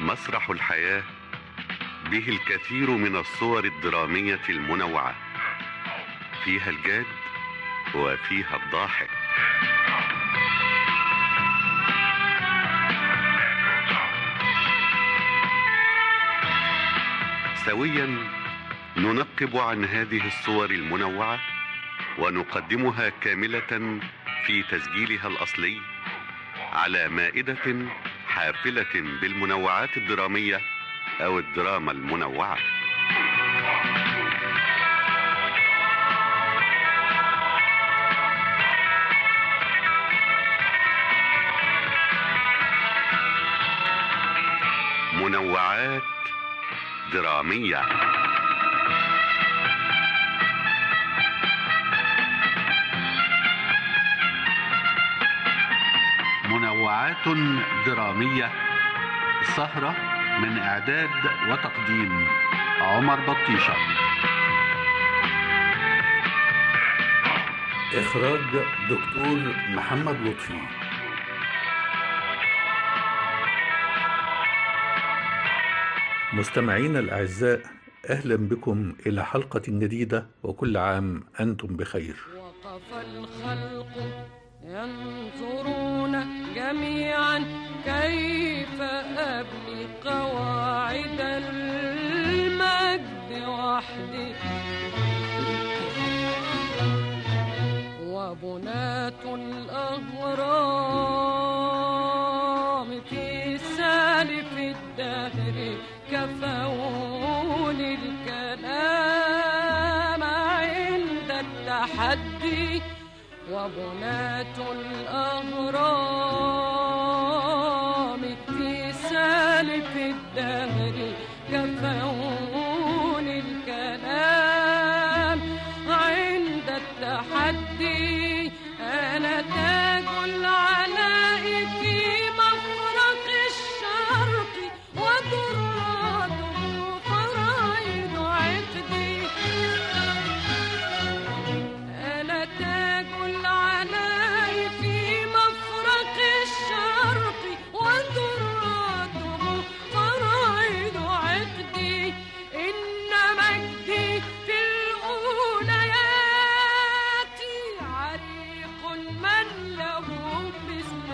مسرح الحياة به الكثير من الصور الدرامية المنوعة فيها الجاد وفيها الضاحك سويا ننقب عن هذه الصور المنوعة ونقدمها كاملة في تسجيلها الأصلي على مائدة حافلة بالمنوعات الدرامية أو الدراما المنوعة منوعات درامية منوعات درامية سهرة من إعداد وتقديم عمر بطيشة إخراج دكتور محمد لطفي مستمعينا الأعزاء أهلا بكم إلى حلقة جديدة وكل عام أنتم بخير وقف الخلق ينظرون جميعا كيف أبني قواعد المجد وحدي وبناة الأهرام في سالف الدهر كفوني الكلام عند التحدي وبناة الأهرام في سالف الدهر كفون الكلام عند التحدي أنا تاج العلاء في مفرق الشرق ودراته فرائض عقدي أنا تاج العلاء في مفرق الشرق ودراته فرائض عقدي إن مجدي في الأوليات عريق من له مثل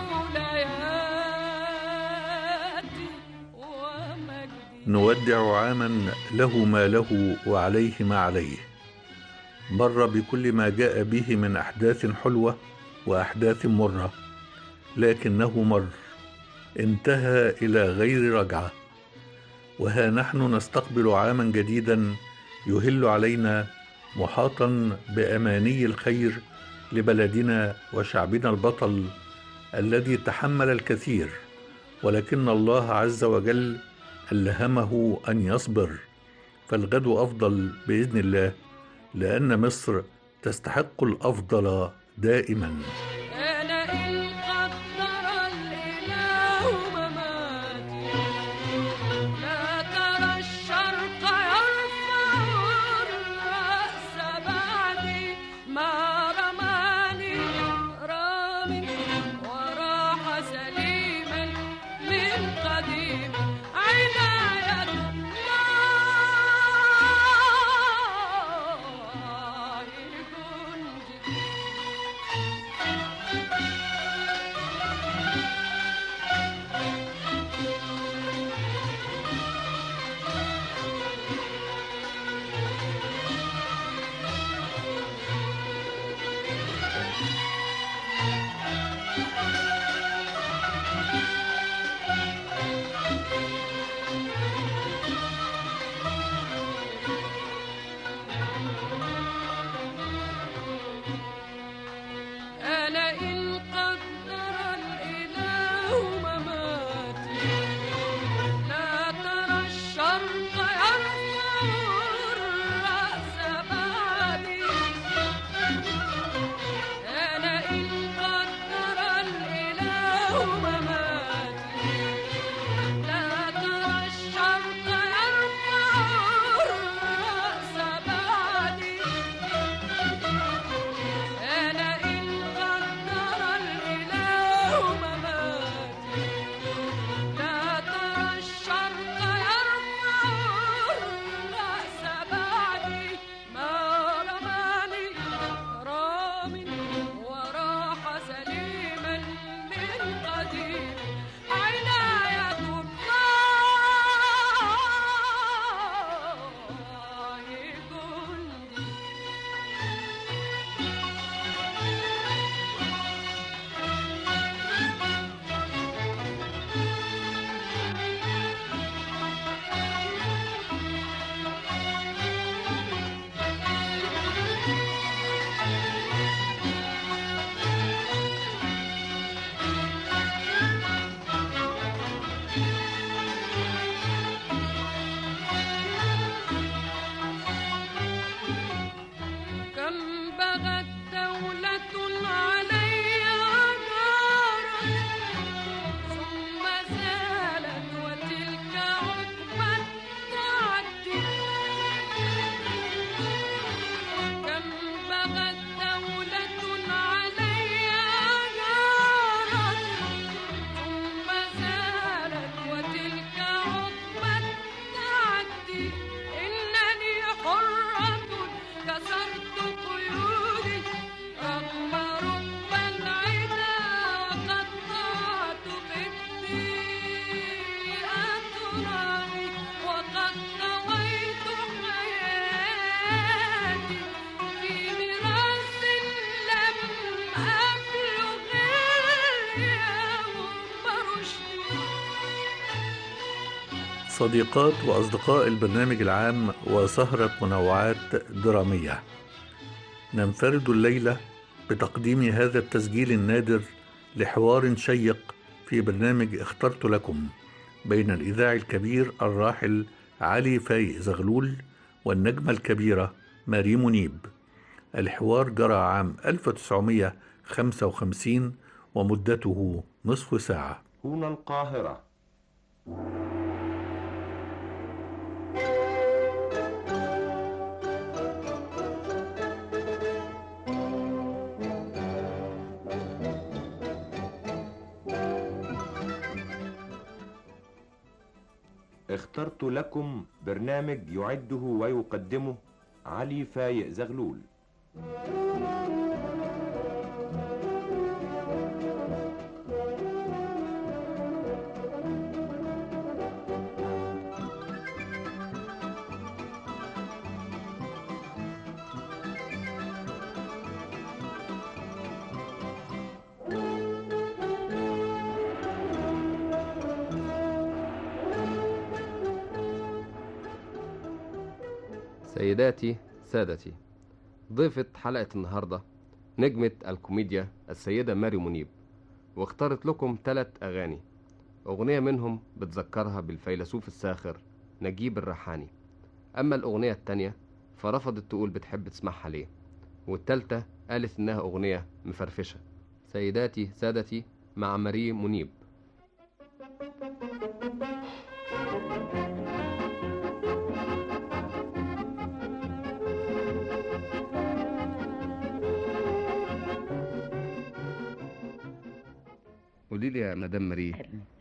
أولياتي ومجدي نودع عاما له ما له وعليه ما عليه مر بكل ما جاء به من أحداث حلوة وأحداث مرة لكنه مر انتهى إلى غير رجعة وها نحن نستقبل عاما جديدا يهل علينا محاطا بأماني الخير لبلدنا وشعبنا البطل الذي تحمل الكثير ولكن الله عز وجل ألهمه أن يصبر فالغد أفضل بإذن الله لأن مصر تستحق الأفضل دائما أنا إن قدر الإله مماتي لا ترى الشرق يرفع الرأس بعدي ما رماني رامي وراح سليما من قديم عناية الله جندي صديقات وأصدقاء البرنامج العام وسهرة منوعات درامية ننفرد الليلة بتقديم هذا التسجيل النادر لحوار شيق في برنامج اخترت لكم بين الإذاعي الكبير الراحل علي فايق زغلول والنجمة الكبيرة ماري منيب الحوار جرى عام 1955 ومدته نصف ساعة هنا القاهرة اخترت لكم برنامج يعده ويقدمه علي فايق زغلول سيداتي سادتي ضيفة حلقة النهاردة نجمة الكوميديا السيدة ماري منيب واختارت لكم ثلاث أغاني أغنية منهم بتذكرها بالفيلسوف الساخر نجيب الريحاني أما الأغنية التانية فرفضت تقول بتحب تسمعها ليه والتالتة قالت إنها أغنية مفرفشة سيداتي سادتي مع ماري منيب قولي لي يا مدام ماري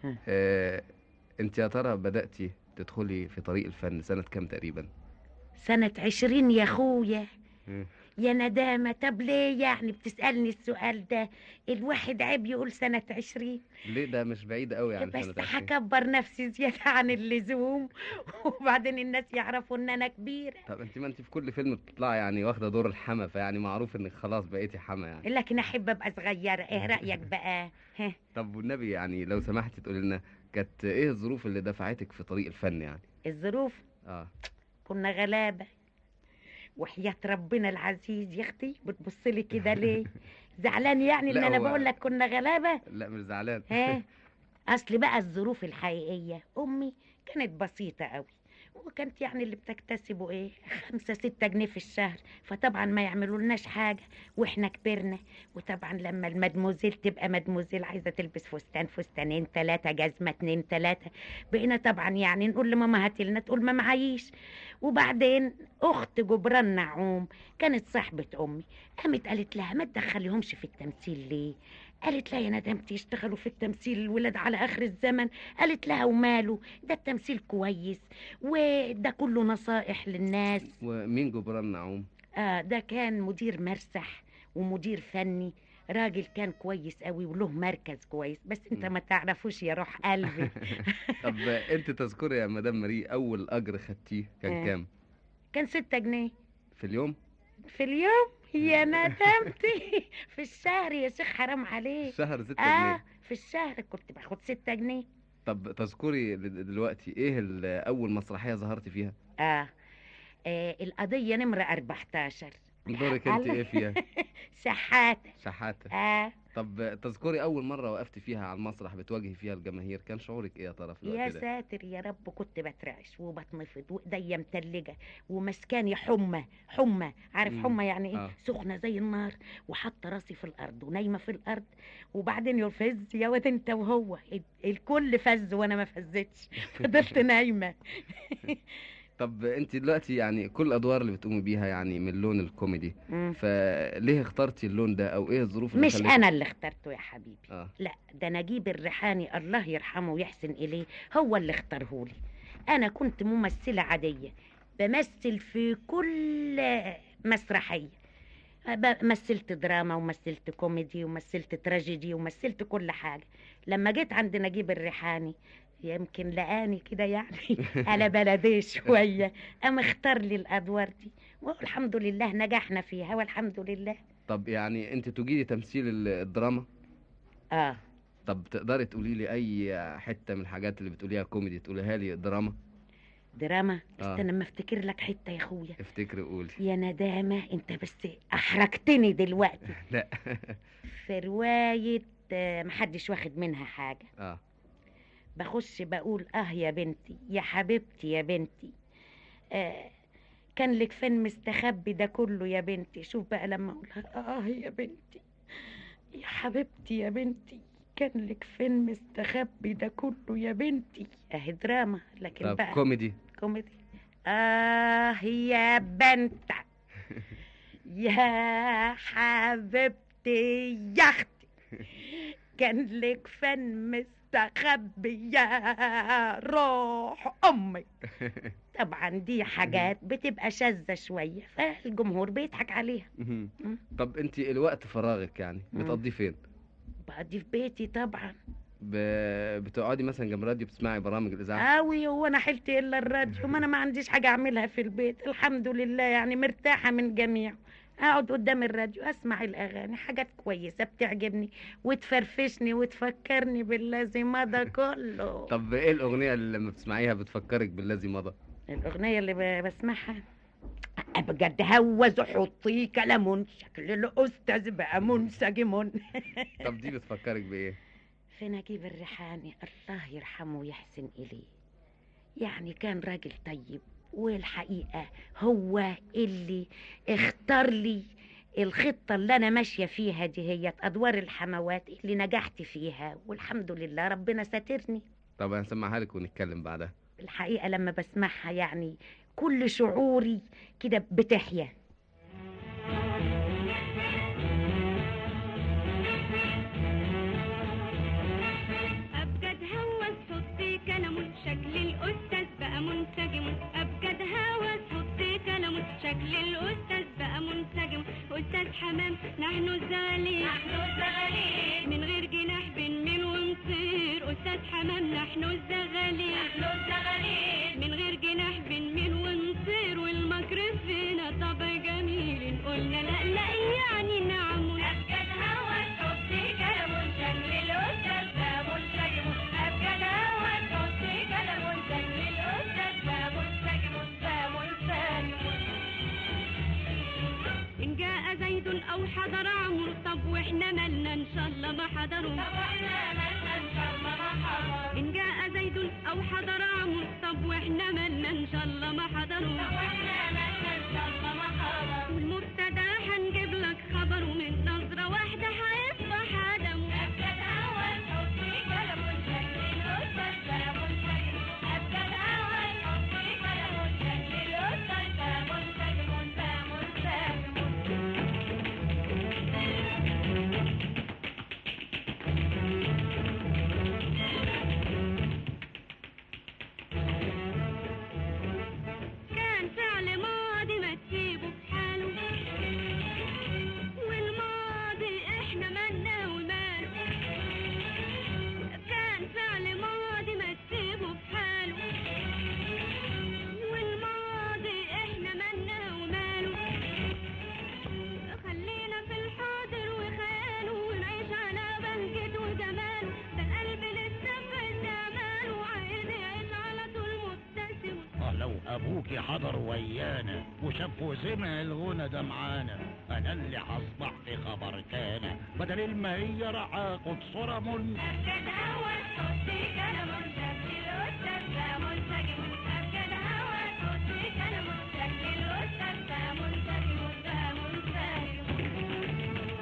آه، انت يا ترى بدأتي تدخلي في طريق الفن سنة كام تقريبا سنة عشرين يا أخويا مم. يا ندامة طب ليه يعني بتسألني السؤال ده الواحد عيب يقول سنة عشرين ليه ده مش بعيد قوي عن بس سنة عشرين هكبر نفسي زيادة عن اللزوم وبعدين الناس يعرفوا ان انا كبيرة طب انت ما انت في كل فيلم بتطلعي يعني واخدة دور الحما فيعني معروف انك خلاص بقيتي حما يعني لكن احب ابقى صغيرة ايه رأيك بقى ها طب والنبي يعني لو سمحتي تقولي لنا كانت ايه الظروف اللي دفعتك في طريق الفن يعني الظروف اه كنا غلابة وحياة ربنا العزيز يا اختي بتبصلي كده ليه زعلان يعني ان لا، انا هو- بقول لك كنا غلابة لا مش زعلان ها اصل بقى الظروف الحقيقيه امي كانت بسيطه قوي وكانت يعني اللي بتكتسبه ايه خمسة ستة جنيه في الشهر فطبعا ما يعملوا لناش حاجة واحنا كبرنا وطبعا لما المدموزيل تبقى مدموزيل عايزة تلبس فستان فستانين ثلاثة جزمة اتنين ثلاثة بقينا طبعا يعني نقول لماما هاتي لنا تقول ما معيش وبعدين اخت جبران نعوم كانت صاحبة امي قامت قالت لها ما تدخليهمش في التمثيل ليه قالت لها يا ندمتي يشتغلوا في التمثيل الولاد على اخر الزمن قالت لها وماله ده التمثيل كويس وده كله نصائح للناس ومين جبران نعوم آه ده كان مدير مرسح ومدير فني راجل كان كويس قوي وله مركز كويس بس انت مم. ما تعرفوش يا روح قلبي طب انت تذكري يا مدام ماري اول اجر خدتيه كان آه. كام كان ستة جنيه في اليوم في اليوم يا ندمتي في الشهر يا شيخ حرام عليك شهر ستة اه جنيه في الشهر كنت باخد ستة جنيه طب تذكري دل- دلوقتي ايه ال- اول مسرحية ظهرت فيها آه. آه القضية نمرة 14 دورك انت الله. ايه فيها شحاتة شحاتة آه طب تذكري اول مرة وقفت فيها على المسرح بتواجهي فيها الجماهير كان شعورك ايه يا ترى في يا الوقت ده ساتر يا رب كنت بترعش وبتنفض وايديا متلجة ومسكاني حمى حمى عارف مم. حمى يعني ايه آه. سخنة زي النار وحاطة راسي في الارض ونايمة في الارض وبعدين يفز يا واد انت وهو ال- الكل فز وانا ما فزتش فضلت نايمة طب انت دلوقتي يعني كل الادوار اللي بتقومي بيها يعني من اللون الكوميدي مم. فليه اخترتي اللون ده او ايه الظروف اللي مش خلتك- انا اللي اخترته يا حبيبي اه لا ده نجيب الريحاني الله يرحمه ويحسن إليه هو اللي اختارهولي أنا كنت ممثلة عادية بمثل في كل مسرحية ب- مثلت دراما ومثلت كوميدي ومثلت تراجيدي ومثلت كل حاجة لما جيت عند نجيب الريحاني يمكن لقاني كده يعني على بلدي شوية قام اختار لي الأدوار دي والحمد لله نجحنا فيها والحمد لله طب يعني انت تجيدي تمثيل ال- الدراما اه طب تقدري تقولي لي اي حته من الحاجات اللي بتقوليها كوميدي تقوليها لي دراما دراما آه. استنى اما افتكر لك حته يا اخويا افتكري قولي يا ندامه انت بس احرجتني دلوقتي لا في روايه آه، محدش واخد منها حاجه اه بخش بقول اه يا بنتي يا حبيبتي يا بنتي آه كان لك فين مستخبي ده كله يا بنتي شوف بقى لما اقولها اه يا بنتي يا حبيبتي يا بنتي كان لك فين مستخبي ده كله يا بنتي اهي دراما لكن طب بقى كوميدي كوميدي اه يا بنت يا حبيبتي يا اختي كان لك فن مستخبي يا روح امي طبعا دي حاجات بتبقى شاذة شوية فالجمهور بيضحك عليها مهم. مم. طب انت الوقت فراغك يعني مم. بتقضيه فين بقضي في بيتي طبعا ب... بتقعدي مثلا جنب راديو بتسمعي برامج الاذاعه قوي هو انا حيلتي الا الراديو ما انا ما عنديش حاجة اعملها في البيت الحمد لله يعني مرتاحة من جميع اقعد قدام الراديو اسمع الاغاني حاجات كويسة بتعجبني وتفرفشني وتفكرني بالذي مضى كله طب ايه الاغنيه اللي لما بتسمعيها بتفكرك بالذي مضى الأغنية اللي ب- بسمعها بجد هوز حطي كلام شكل الأستاذ بقى منسجم طب دي بتفكرك بايه في نجيب الريحاني الله يرحمه ويحسن إليه يعني كان راجل طيب والحقيقة هو اللي اختار لي الخطة اللي أنا ماشية فيها دي هي أدوار الحموات اللي نجحت فيها والحمد لله ربنا ساترني طب هنسمعها لك ونتكلم بعدها الحقيقة لما بسمعها يعني كل شعوري كده بتحيا أبجد هوس حطي كلام شكل الأستاذ بقى منسجم أبجد هوس حطي كلام شكل الأستاذ بقى منسجم أستاذ حمام نحن الزغالين نحن الزغالين من غير جناح بنميل ونطير أستاذ حمام نحن الزغالين نحن الزغالين من غير جناح بنميل ونطير والمكر فينا طبع جميل قلنا لا لا يعني نعم أبجد هوس حطي كلام شكل الأستاذ بقى منسجم أبجد هوس حطي كلام شكل الأستاذ بقى منسجم بقى منسجم إن جاء زيد أو حضر عمرو طب وإحنا مالنا إن شاء الله ما حضروا طب وإحنا مالنا إن شاء الله ما حضروا إن جاء زيد أو حضر عمرو طب وإحنا مالنا إن شاء الله ما حضروا طب وإحنا مالنا إن شاء الله ما حضروا والمبتدا هنجيب لك خبر ومن نظرة واحدة هيصبح آدم أبجد أول حطي كلام شكل الأستاذ كلام شكل أبجد أول حطي كلام شكل الأستاذ كلام شكل كلام شكل كان فعل ماضي ما تسيبه في حاله والماضي احنا مالنا وماله كان فعل ماضي ما تسيبه في حاله والماضي احنا مالنا وماله خلينا في الحاضر وخياله ونعيش على بهجته وجماله ده القلب لسه في استعماله عايز يعيش على طول مبتسم آه لو ابوكي حضر ويانا وشاف وسمع الغنى ده معانا انا اللي هصبح في خبر كان بدل المية راح اخد صورة من أبجد هوس حطي كلام شكل الأستاذ ده منسجم أبجد هوس حطي كلام شكل الأستاذ ده منسجم ده منسجم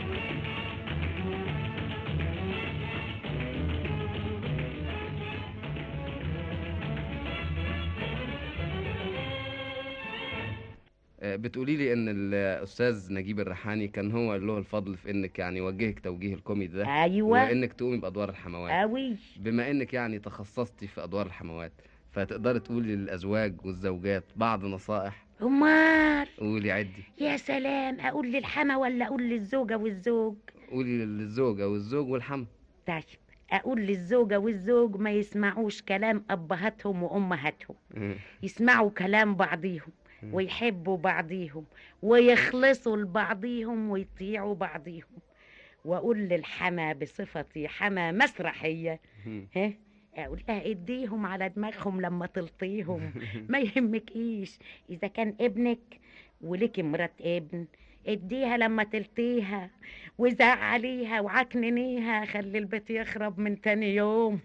آه، بتقولي لي ان الاستاذ نجيب الريحاني كان هو اللي له الفضل في انك يعني وجهك توجيه الكوميدي ده أيوة وانك تقومي بادوار الحموات أوي بما انك يعني تخصصتي في ادوار الحموات فتقدري تقولي للازواج والزوجات بعض نصائح أمال قولي عدي يا سلام أقول للحما ولا أقول للزوجة والزوج قولي للزوجة والزوج والحم طيب أقول للزوجة والزوج ما يسمعوش كلام أبهاتهم وأمهاتهم يسمعوا كلام بعضيهم ويحبوا بعضيهم ويخلصوا لبعضيهم ويطيعوا بعضيهم وأقول للحما بصفتي حما مسرحية ها اقول لها اديهم على دماغهم لما تلطيهم ما يهمكيش اذا كان ابنك وليكي مرات ابن اديها لما تلطيها وزعليها وعكننيها خلي البيت يخرب من تاني يوم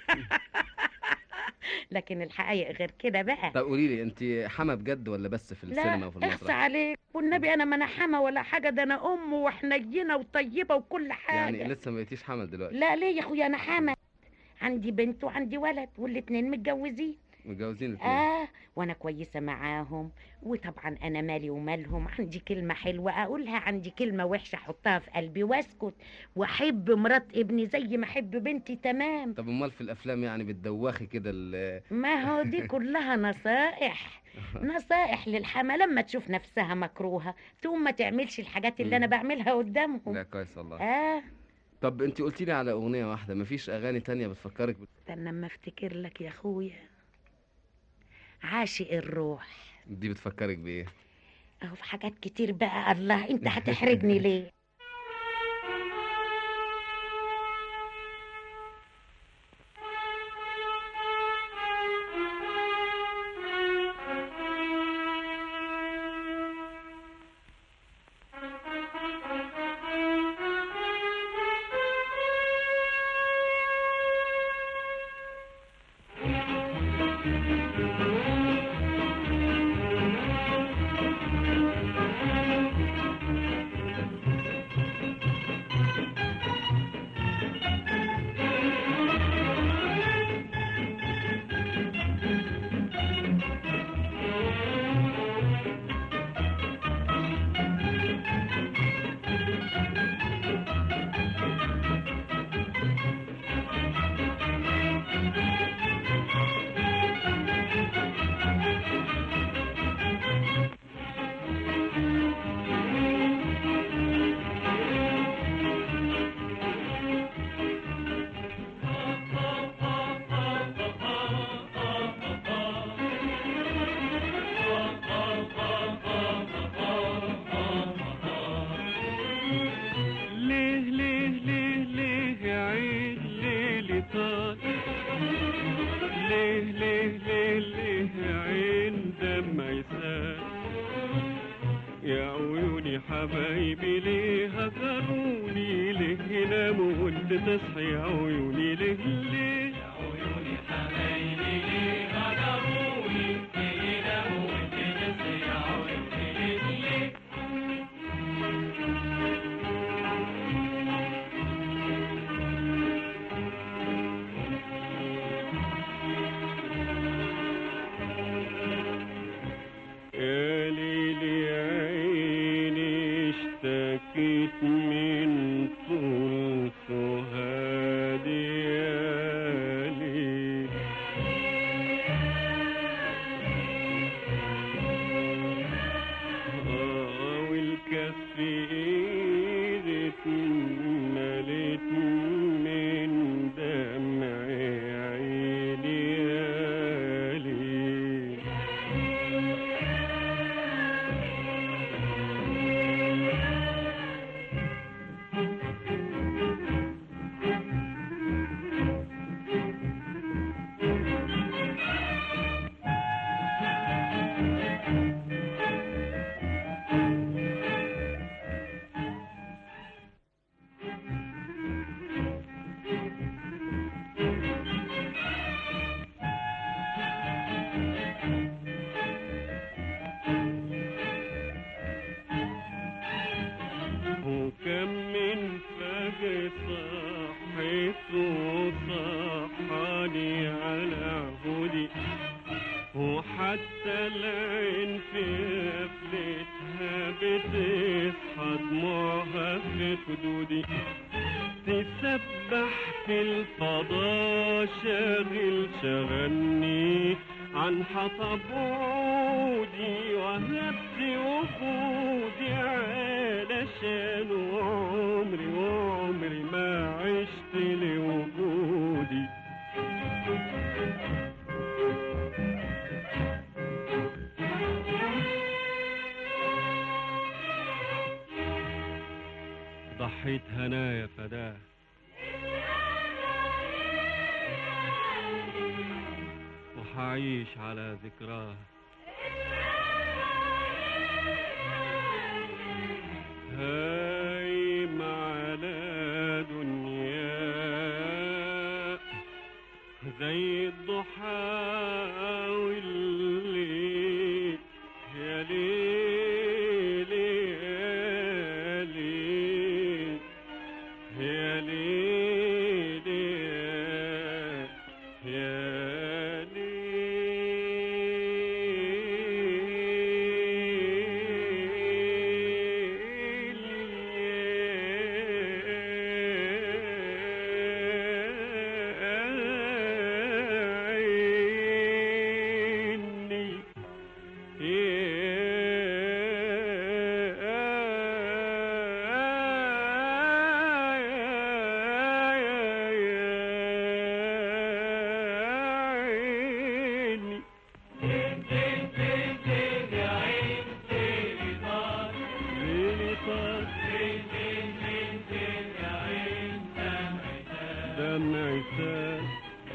لكن الحقيقة غير كده بقى طب قولي لي انت حما بجد ولا بس في السينما لا وفي اخصى المسرح عليك والنبي انا ما انا حما ولا حاجه ده انا ام وحنينه وطيبه وكل حاجه يعني لسه ما بقيتيش حمل دلوقتي لا ليه يا اخويا انا حما عندي بنت وعندي ولد والاتنين متجوزين متجوزين الاثنين اه وانا كويسه معاهم وطبعا انا مالي ومالهم عندي كلمه حلوه اقولها عندي كلمه وحشه احطها في قلبي واسكت واحب مرات ابني زي ما احب بنتي تمام طب امال في الافلام يعني بتدوخي كده ال- ما هو دي كلها نصائح نصائح للحما لما تشوف نفسها مكروهه تقوم ما تعملش الحاجات اللي انا مم. بعملها قدامهم لا كويس والله اه طب انت قلتي لي على اغنيه واحده مفيش اغاني تانية بتفكرك بال- استنى اما افتكر لك يا اخويا عاشق الروح دي بتفكرك بايه اهو في حاجات كتير بقى الله انت هتحرجني ليه ليه ليه ليه ليه يا عين ليلي طال ليه ليه ليه ليه يا عين دمع يسال يا عيوني حبايبي ليه هجروني ليه يناموا وانت تصحي يا عيوني ليه ليه يا عيوني حبايبي ليه هجروني ليه يناموا وانت تصحي يا عيوني ليه ليه يا ليلي يا عيني اشتكيت من طول سهادي يا ليل آه والكف ايدي اتملت من دمع عيني يا ليل وكم من فجر صحيت وصحاني على عهودي وحتى العين في قفلتها بتصحى دموعها في خدودي تسبح في الفضاء شاغل شغلني عن حطب عودي وهبت وجودي علشان عمري وعمري ما عشت لوجودي ضحيت هنايا فداه وحعيش على ذكراه هايم على دنيا زي الضحى والليل يا ليل يا ليل يا ليل يا ليل عيني دمع سال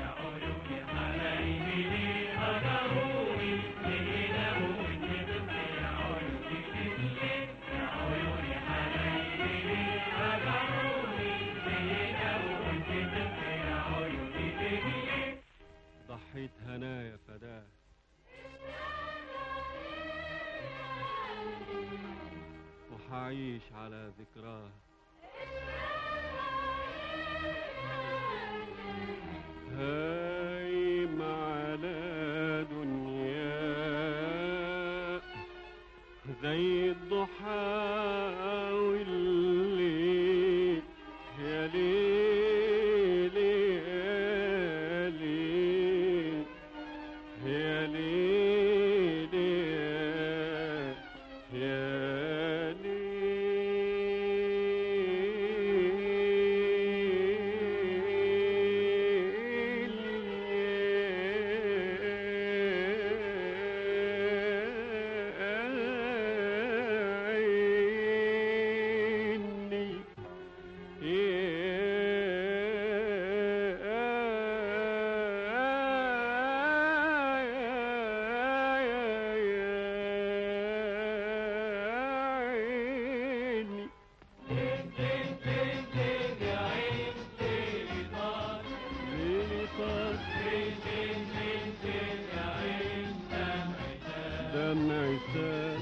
ضحيت هنايا فداه وحعيش على ذكراه هايم على دنيا زي الضحى والليل يا ليل يا ليل يا ليل يا ليل عيني عيني ليلي طار دمعي سال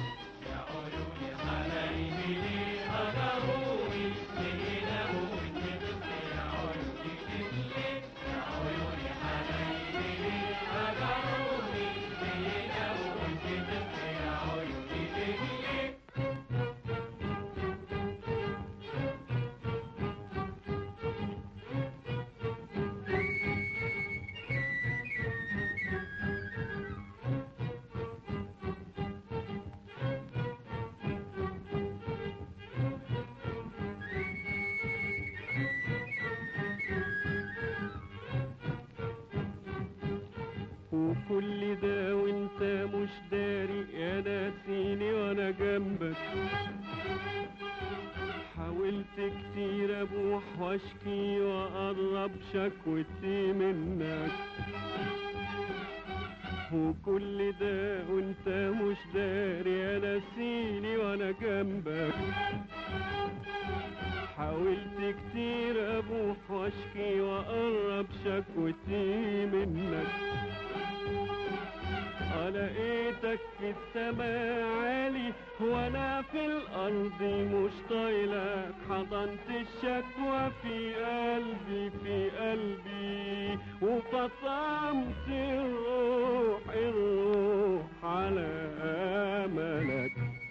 وكل ده وانت مش داري يا ناسيني وانا جنبك حاولت كتير ابوح واشكي واقرب شكوتي منك وكل ده وانت مش داري يا ناسيني وانا جنبك حاولت كتير ابوح واشكي واقرب شكوتي منك لقيتك في السماء عالي وانا في الارض مش طايلك حضنت الشكوى في قلبي في قلبي وفطمت الروح الروح على املك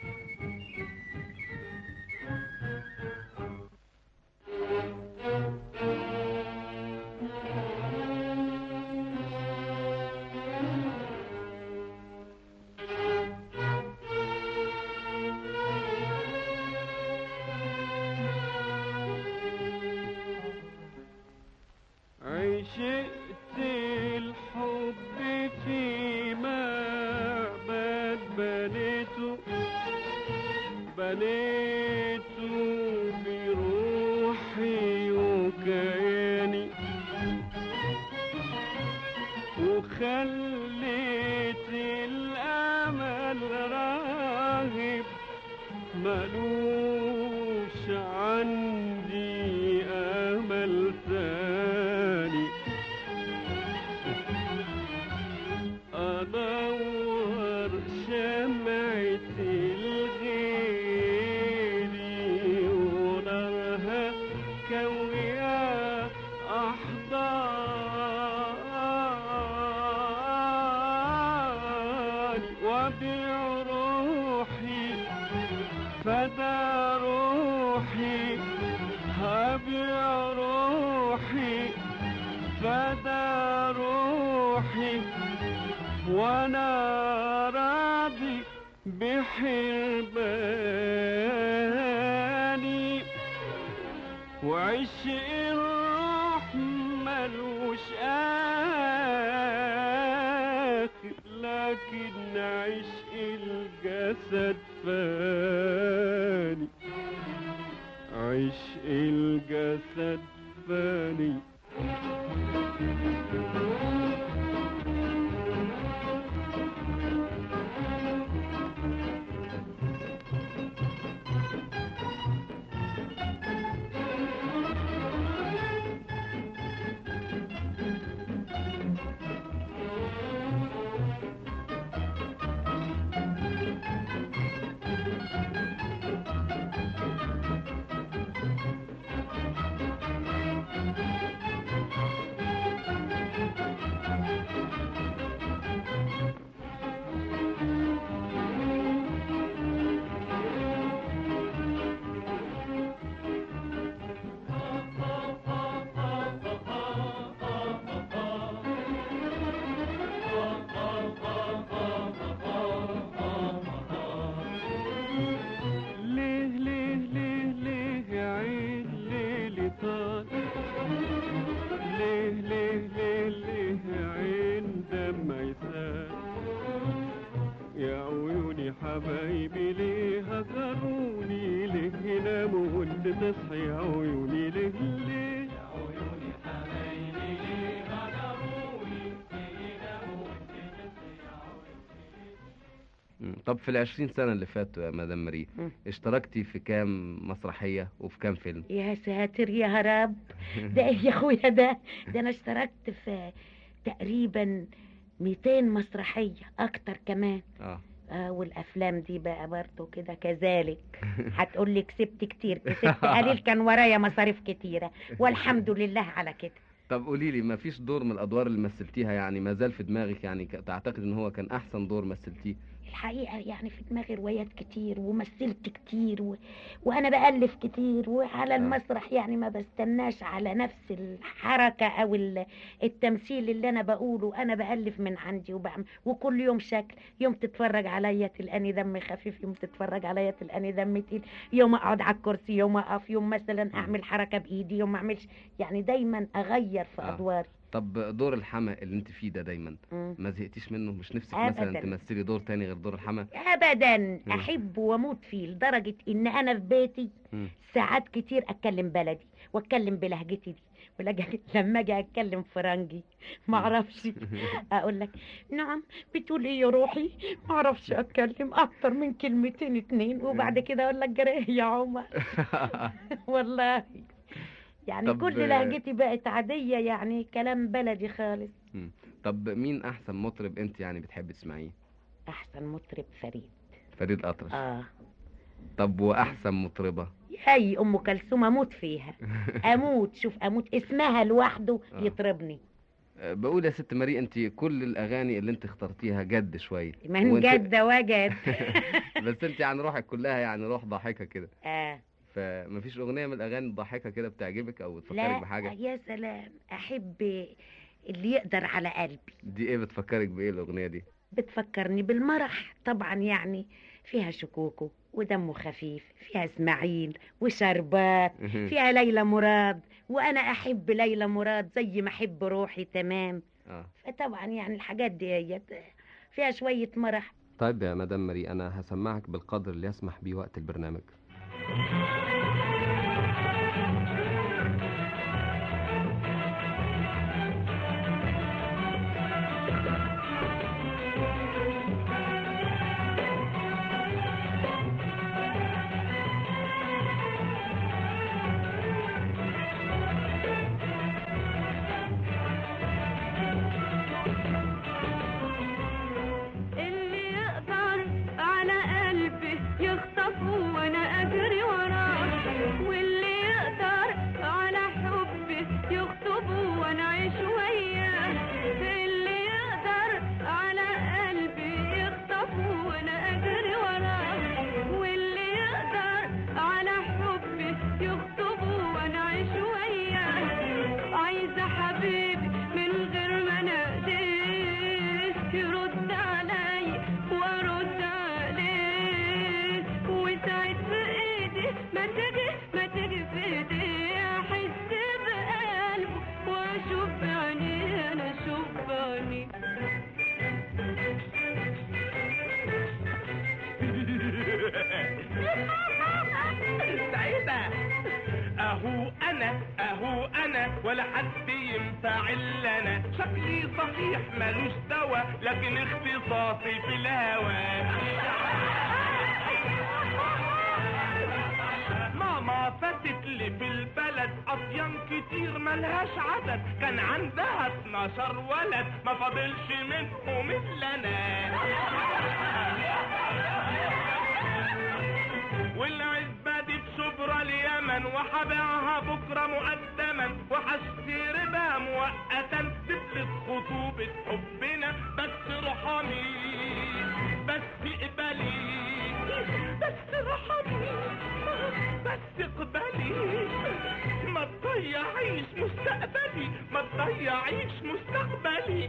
عشقت الحب في معبد بنيته بنيته بروحي وكياني وخلي وابيع روحي فدا روحي هبيع روحي فدا روحي وانا راضي بحرباني وعشق الروح ملوش آخر لكن عشق الجسد فاني عشق الجسد فاني ليه ليه ليه ليه يا عين ليلي طال ليه ليه ليه ليه يا عين دمع يسال يا عيوني حبايبي ليه هجروني ليه يناموا وانت تصحي يا عيوني ليه ليه يا عيوني حبايبي ليه هجروني ليه يناموا وانت تصحي يا مم. طب في العشرين سنة اللي فاتوا يا مدام ماري مم. اشتركتي في كام مسرحية وفي كام فيلم يا ساتر يا هرب ده ايه يا اخويا ده ده انا اشتركت في تقريبا 200 مسرحية اكتر كمان اه اه والافلام دي بقى برضو كده كذلك هتقول لي كسبت كتير كسبت قليل كان ورايا مصاريف كتيرة والحمد لله على كده طب قولي لي ما فيش دور من الادوار اللي مثلتيها يعني ما زال في دماغك يعني ك- تعتقد ان هو كان احسن دور مثلتيه الحقيقة يعني في دماغي روايات كتير ومثلت كتير و... وأنا بألف كتير وعلى المسرح يعني ما بستناش على نفس الحركة أو ال- التمثيل اللي أنا بقوله أنا بألف من عندي وبعمل وكل يوم شكل يوم تتفرج عليا تلقاني دم خفيف يوم تتفرج عليا تلقاني دم تقيل يوم أقعد على الكرسي يوم أقف يوم مثلا أعمل حركة بإيدي يوم ما أعملش يعني دايما أغير في آه. أدواري طب دور الحما اللي انت فيه ده دايما مم. ما زهقتيش منه مش نفسك أبداً. مثلا تمثلي دور تاني غير دور الحما ابدا احب واموت فيه لدرجه ان انا في بيتي مم. ساعات كتير اتكلم بلدي واتكلم بلهجتي دي ولج- لما اجي اتكلم فرنجي ما اعرفش اقول لك نعم بتقول ايه يا روحي ما اعرفش اتكلم اكتر من كلمتين اتنين وبعد كده اقول لك جريه يا عمر والله يعني طب- كل لهجتي بقت عاديه يعني كلام بلدي خالص مم. طب مين احسن مطرب انت يعني بتحبي تسمعيه احسن مطرب فريد فريد اطرش اه طب واحسن مطربة هاي ام كلثوم اموت فيها اموت شوف اموت اسمها لوحده آه. يطربني أه، بقول يا ست ماري انت كل الاغاني اللي انت اخترتيها جد شويه من وانت- جد وجد بس انت يعني روحك كلها يعني روح ضاحكه كده آه. فمفيش اغنيه من الاغاني الضاحكه كده بتعجبك او تفكرك لا بحاجه يا سلام احب اللي يقدر على قلبي دي ايه بتفكرك بايه الاغنيه دي بتفكرني بالمرح طبعا يعني فيها شكوكو ودمه خفيف فيها اسماعيل وشربات فيها ليلى مراد وانا احب ليلى مراد زي ما احب روحي تمام اه فطبعا يعني الحاجات دي هي فيها شوية مرح طيب يا مدام ماري انا هسمعك بالقدر اللي يسمح بيه وقت البرنامج اللي يقدر على قلبي يخطفه وانا اجري وراه انا اهو انا ولا حد ينفع الا انا شكلي صحيح ملوش دوا لكن اختصاصي في الهوى ماما فاتت لي في البلد اطيان كتير ملهاش عدد كان عندها 12 ولد ما فاضلش منهم الا انا والعزبة دي بشبرا اليمن وحبيعها بكرة مقدما وحشتري بها مؤقتا تثبت خطوبة حبنا بس ارحمي بس اقبلي بس ارحمي بس اقبلي ما تضيعيش مستقبلي ما تضيعيش مستقبلي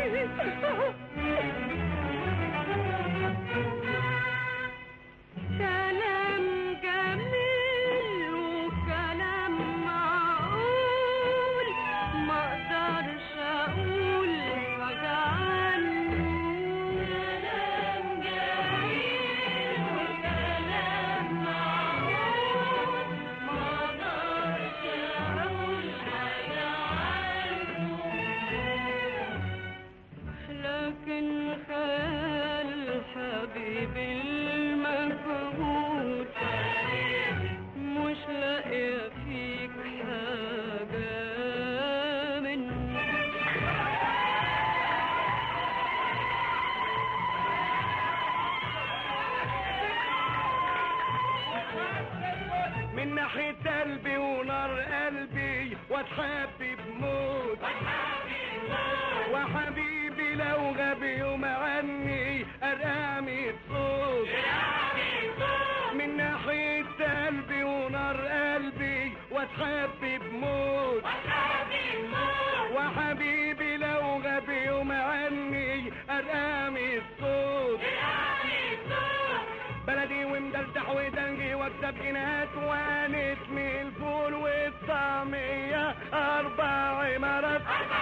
كلام جميل وكلام معقول ما اقدرش اقول حاجة عنه كلام جميل وكلام معقول ما اقدرش اقول حاجة عنه لكن خيال حبيبي المفقود مش لاقية فيك حاجة منه من ناحية قلبي ونار قلبي واتحبب موت وحبيبي لو غاب يوم عني ارقامي صوت من ناحية قلبي ونار قلبي واتحبب موت وحبيبي لو غاب يوم عني ارقامي الصوت بلدي ومدردح ودنجي واكتب جنيهات وانتمي الفول والطعمية اربع عمارات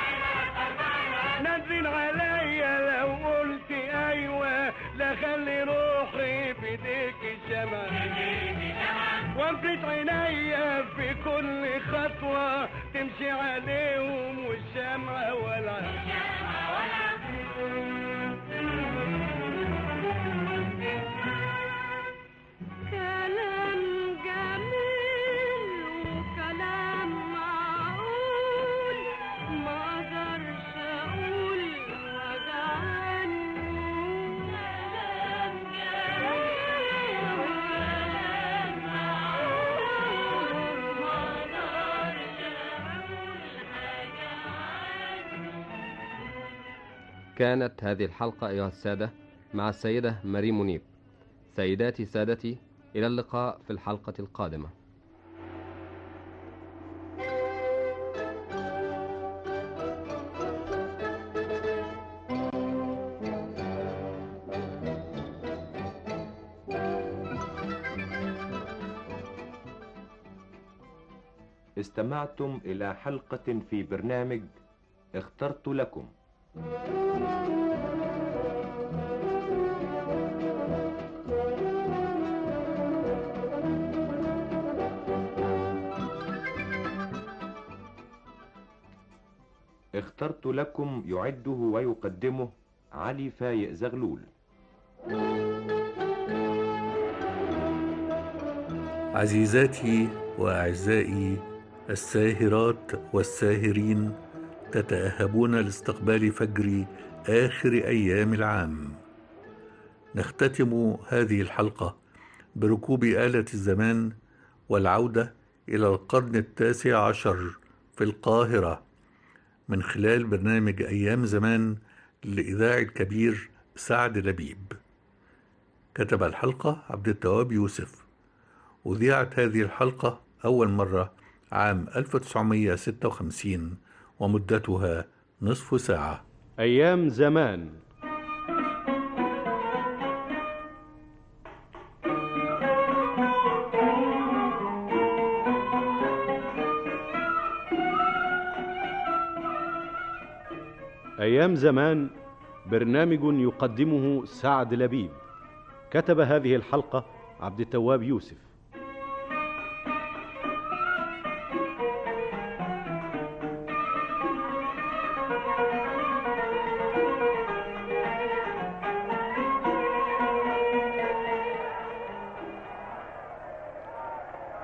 نازلين عليا لو قلت ايوه لا خلي روحي في ايديك الشمع وامسك عينيا في كل خطوة تمشي عليهم والشمعة ولا كلام جميل وكلام معقول ما اقدرش اقول حاجة عنه كلام جميل وكلام معقول ما اقدرش اقول حاجة عنه كانت هذه الحلقة أيها السادة مع السيدة ماري منيب سيداتي سادتي إلى اللقاء في الحلقة القادمة استمعتم إلى حلقة في برنامج اخترت لكم اخترت لكم يعده ويقدمه علي فايق زغلول عزيزاتي واعزائي الساهرات والساهرين تتاهبون لاستقبال فجر اخر ايام العام نختتم هذه الحلقه بركوب اله الزمان والعوده الى القرن التاسع عشر في القاهره من خلال برنامج ايام زمان للاذاعي الكبير سعد لبيب كتب الحلقه عبد التواب يوسف أذيعت هذه الحلقة أول مرة عام 1956 ومدتها نصف ساعة أيام زمان أيام زمان برنامج يقدمه سعد لبيب كتب هذه الحلقة عبد التواب يوسف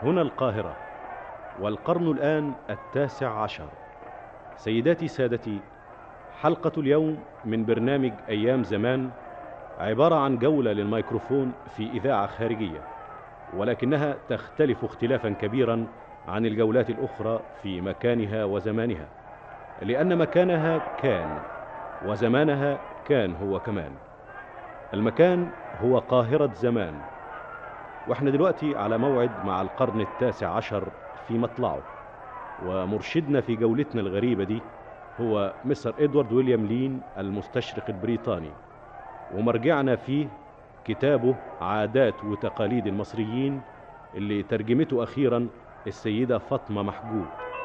هنا القاهرة والقرن الآن التاسع عشر سيداتي سادتي حلقة اليوم من برنامج أيام زمان عبارة عن جولة للميكروفون في إذاعة خارجية ولكنها تختلف اختلافا كبيرا عن الجولات الأخرى في مكانها وزمانها لأن مكانها كان وزمانها كان هو كمان المكان هو قاهرة زمان واحنا دلوقتي على موعد مع القرن التاسع عشر في مطلعه ومرشدنا في جولتنا الغريبة دي هو مستر إدوارد ويليام لين المستشرق البريطاني ومرجعنا فيه كتابه عادات وتقاليد المصريين اللي ترجمته أخيرا السيدة فاطمة محجوب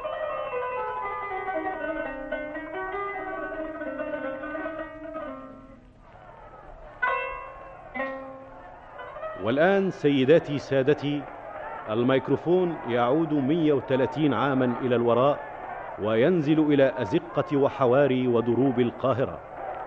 والآن سيداتي سادتي الميكروفون يعود 130 عاما إلى الوراء وينزل إلى أزقة وحواري ودروب القاهرة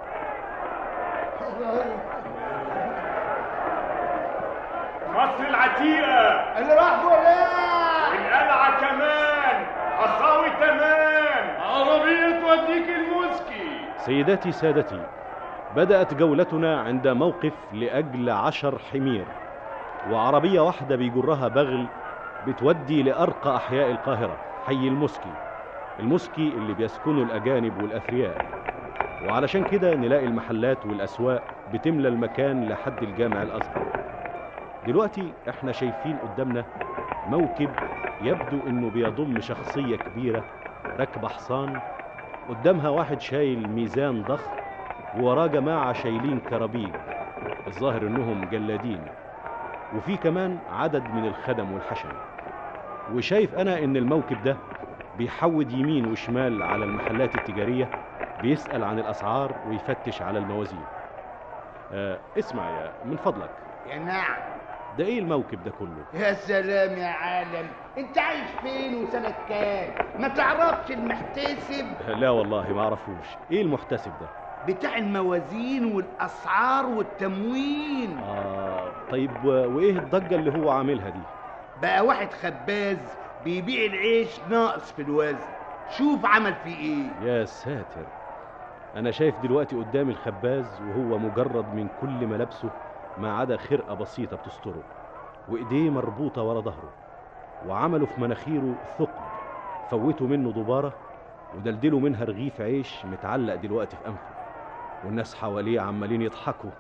مصر العتيقة اللي راح فلان القلعة كمان حصاوي تمام عربية توديك الموسكي سيداتي سادتي بدأت جولتنا عند موقف لأجل عشر حمير وعربية واحدة بيجرها بغل بتودي لأرقى أحياء القاهرة حي المسكي المسكي اللي بيسكنه الأجانب والأثرياء وعلشان كده نلاقي المحلات والأسواق بتملى المكان لحد الجامع الأزهر دلوقتي احنا شايفين قدامنا موكب يبدو انه بيضم شخصية كبيرة راكبة حصان قدامها واحد شايل ميزان ضخم ووراه جماعة شايلين كرابيج الظاهر انهم جلادين وفي كمان عدد من الخدم والحشم وشايف انا ان الموكب ده بيحود يمين وشمال على المحلات التجارية بيسأل عن الأسعار ويفتش على الموازين آه اسمع يا من فضلك يا نعم ده ايه الموكب ده كله يا سلام يا عالم انت عايش فين وسنة كام ما تعرفش المحتسب لا والله ما اعرفوش ايه المحتسب ده بتاع الموازين والاسعار والتموين اه طيب و- وايه الضجة اللي هو عاملها دي بقى واحد خباز بيبيع العيش ناقص في الوزن شوف عمل فيه ايه يا ساتر انا شايف دلوقتي قدامي الخباز وهو مجرد من كل ملابسه ما عدا خرقة بسيطة بتستره وايديه مربوطة ورا ظهره وعملوا في مناخيره ثقب فوتوا منه دبارة ودلدلوا منها رغيف عيش متعلق دلوقتي في أنفه والناس حواليه عمالين يضحكوا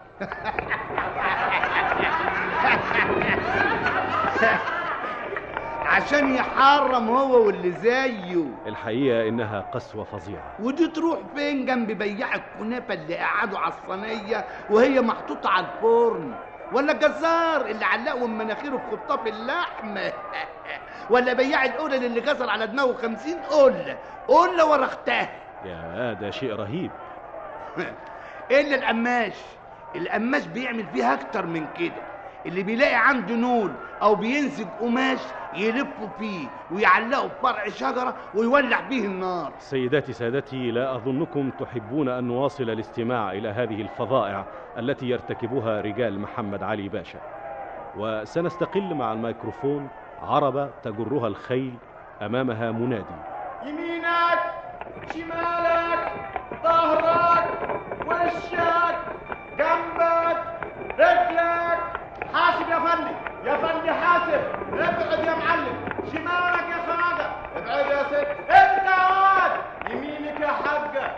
عشان يحرم هو واللي زيه الحقيقة إنها قسوة فظيعة ودي تروح فين جنب بياع الكنافه اللي قعدوا على الصينيه وهي محطوطه على الفرن ولا الجزار اللي علقوا من مناخيره في خطاف اللحمه ولا بياع القلل اللي كسر على دماغه خمسين قله قله ورا اختها يا ده شيء رهيب الا القماش القماش بيعمل فيها اكتر من كده اللي بيلاقي عنده نول او بينسج قماش يلفه فيه ويعلقه بفرع شجره ويولع بيه النار سيداتي سادتي لا أظنكم تحبون أن نواصل الاستماع إلى هذه الفظائع التي يرتكبها رجال محمد علي باشا وسنستقل مع الميكروفون عربة تجرها الخيل أمامها منادي يمينك شمالك ظهرك وشك جنبك رجلك حاسب يا فندم يا فندم حاسب ابعد يا معلم شمالك يا خواجه ابعد يا ست انت يا واد يمينك يا حاجه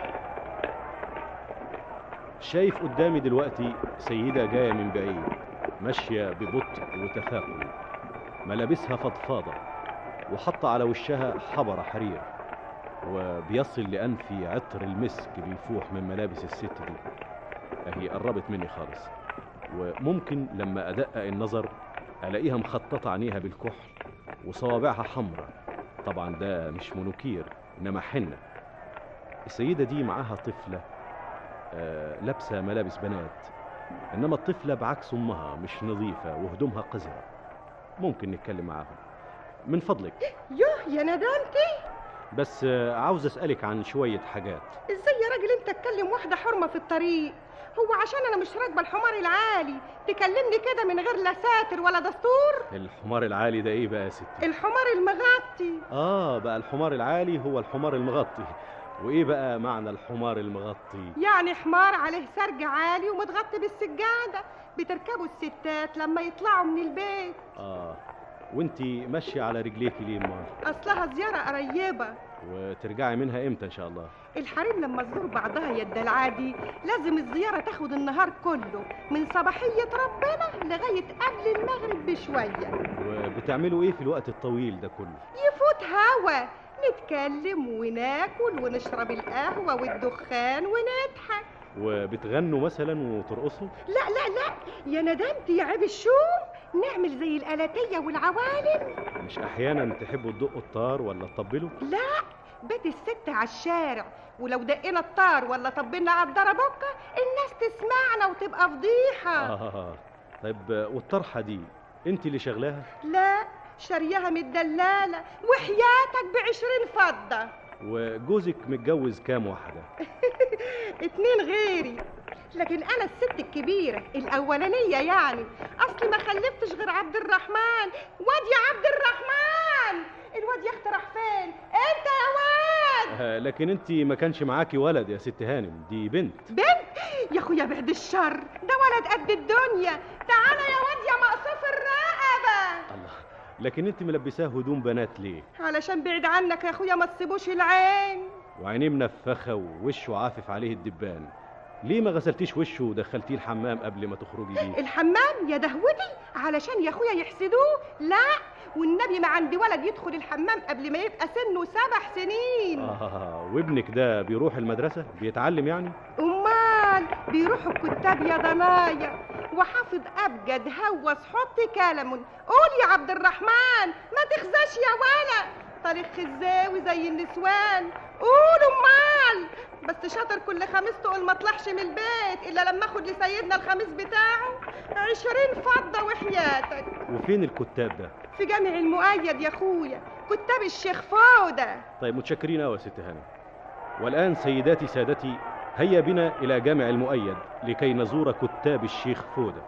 شايف قدامي دلوقتي سيدة جاية من بعيد ماشية ببطء وتثاقل ملابسها فضفاضة وحط على وشها حبر حرير وبيصل لأنفي عطر المسك بيفوح من ملابس الست دي أهي قربت مني خالص وممكن لما أدقق النظر ألاقيها مخططة عينيها بالكحل وصوابعها حمراء طبعا ده مش منوكير إنما حنة السيدة دي معاها طفلة آه، لابسة ملابس بنات إنما الطفلة بعكس أمها مش نظيفة وهدومها قذرة ممكن نتكلم معاهم من فضلك يوه يا ندمتي بس آه، عاوز أسألك عن شوية حاجات ازاي يا راجل انت تكلم واحدة حرمة في الطريق هو عشان انا مش راكبه الحمار العالي تكلمني كده من غير لا ساتر ولا دستور الحمار العالي ده ايه بقى يا ستي الحمار المغطي اه بقى الحمار العالي هو الحمار المغطي وايه بقى معنى الحمار المغطي يعني حمار عليه سرج عالي ومتغطي بالسجاده بتركبوا الستات لما يطلعوا من البيت اه وانتي ماشيه على رجليكي ليه امال اصلها زياره قريبه وترجعي منها امتى ان شاء الله الحريم لما تزور بعضها يا العادي لازم الزيارة تاخد النهار كله من صباحية ربنا لغاية قبل المغرب بشوية وبتعملوا ايه في الوقت الطويل ده كله يفوت هوا نتكلم وناكل ونشرب القهوة والدخان ونضحك وبتغنوا مثلا وترقصوا لا لا لا يا ندمتي يا عيب الشوم نعمل زي الآلاتية والعوالم مش احيانا تحبوا تدقوا الطار ولا تطبلوا لا بيت الست على الشارع ولو دقينا الطار ولا طبلنا على الدربكة الناس تسمعنا وتبقى فضيحة آه. طيب والطرحه دي انت اللي شغلاها لا شارياها من الدلالة وحياتك بعشرين فضة وجوزك متجوز كام واحده اتنين غيري لكن انا الست الكبيرة الاولانية يعني اصلي ما خلفتش غير عبد الرحمن واد يا عبد الرحمن الواد يا اختي راح فين انت يا واد آه لكن انت ما كانش معاكي ولد يا ست هانم دي بنت بنت يا اخويا بعد الشر ده ولد قد الدنيا تعالى يا واد يا مقصوف الرقبة الله لكن انت ملبساه هدوم بنات ليه علشان بعيد عنك يا اخويا ما تسيبوش العين وعينيه منفخه ووشه عافف عليه الدبان ليه ما غسلتيش وشه ودخلتيه الحمام قبل ما تخرجي بيه الحمام يا دهوتي علشان يا اخويا يحسدوه لا والنبي ما عندي ولد يدخل الحمام قبل ما يبقى سنه سبع سنين آه وابنك ده بيروح المدرسة بيتعلم يعني امال بيروحوا الكتاب يا ضنايا وحافظ ابجد هوس حط كلم قول يا عبد الرحمن ما تخزاش يا ولا طريق خزاوي زي النسوان قول امال بس شاطر كل خميس تقول ما اطلعش من البيت الا لما اخد لسيدنا الخميس بتاعه عشرين فضه وحياتك وفين الكتاب ده في جامع المؤيد يا اخويا كتاب الشيخ فوده طيب متشكرين قوي يا ست هانم والآن سيداتي سادتي هيا بنا إلى جامع المؤيد لكي نزور كتاب الشيخ فودة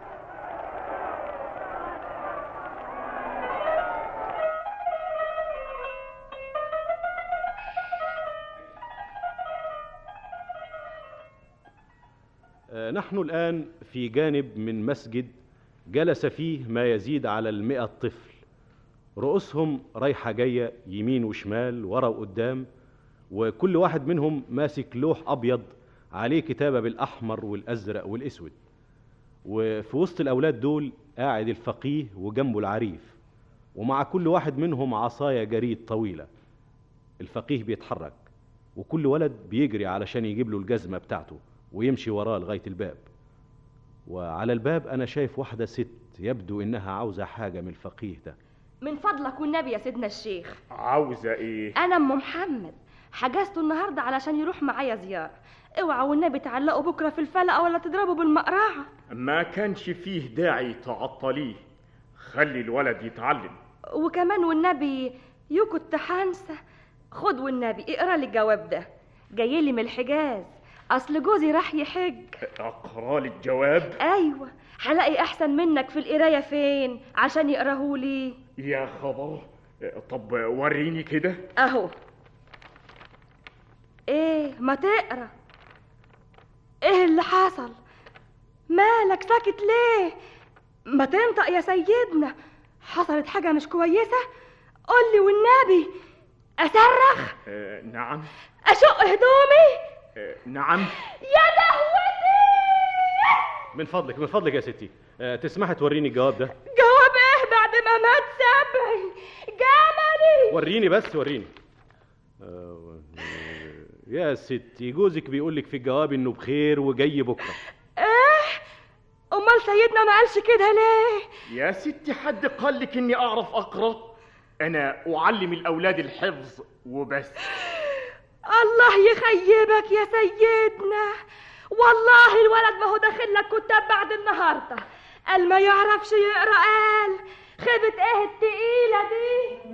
آه، نحن الآن في جانب من مسجد جلس فيه ما يزيد على المئة طفل رؤوسهم رايحة جاية يمين وشمال ورا وقدام وكل واحد منهم ماسك لوح أبيض عليه كتابة بالأحمر والأزرق والأسود وفي وسط الأولاد دول قاعد الفقيه وجنبه العريف ومع كل واحد منهم عصاية جريد طويلة الفقيه بيتحرك وكل ولد بيجري علشان يجيب له الجزمة بتاعته ويمشي وراه لغاية الباب وعلى الباب أنا شايف واحدة ست يبدو إنها عاوزة حاجة من الفقيه ده من فضلك والنبي يا سيدنا الشيخ عاوزة ايه؟ انا ام محمد حجزته النهارده علشان يروح معايا زياره اوعى والنبي تعلقوا بكره في الفلقه ولا تضربوا بالمقرعه ما كانش فيه داعي تعطليه خلي الولد يتعلم وكمان والنبي يو كنت حانسه خد والنبي اقرا لي الجواب ده جاي لي من الحجاز اصل جوزي راح يحج اقرا لي الجواب ايوه هلاقي احسن منك في القرايه فين عشان يقراهولي يا خبر طب وريني كده اهو ايه ما تقرا ايه اللي حصل مالك ساكت ليه ما تنطق يا سيدنا حصلت حاجه مش كويسه قولي والنبي اصرخ آه نعم اشق هدومي آه نعم يا لهوتي من فضلك من فضلك يا ستي آه، تسمحي توريني الجواب ده جواب ايه بعد ما مات سبعي جملي وريني بس وريني آه، يا ستي جوزك بيقول لك في الجواب انه بخير وجاي بكره ايه امال سيدنا ما قالش كده ليه يا ستي حد قال لك اني اعرف اقرا انا اعلم الاولاد الحفظ وبس الله يخيبك يا سيدنا والله الولد ما هو داخل لك كتاب بعد النهارده قال ما يعرفش يقرا قال خيبة ايه التقيلة دي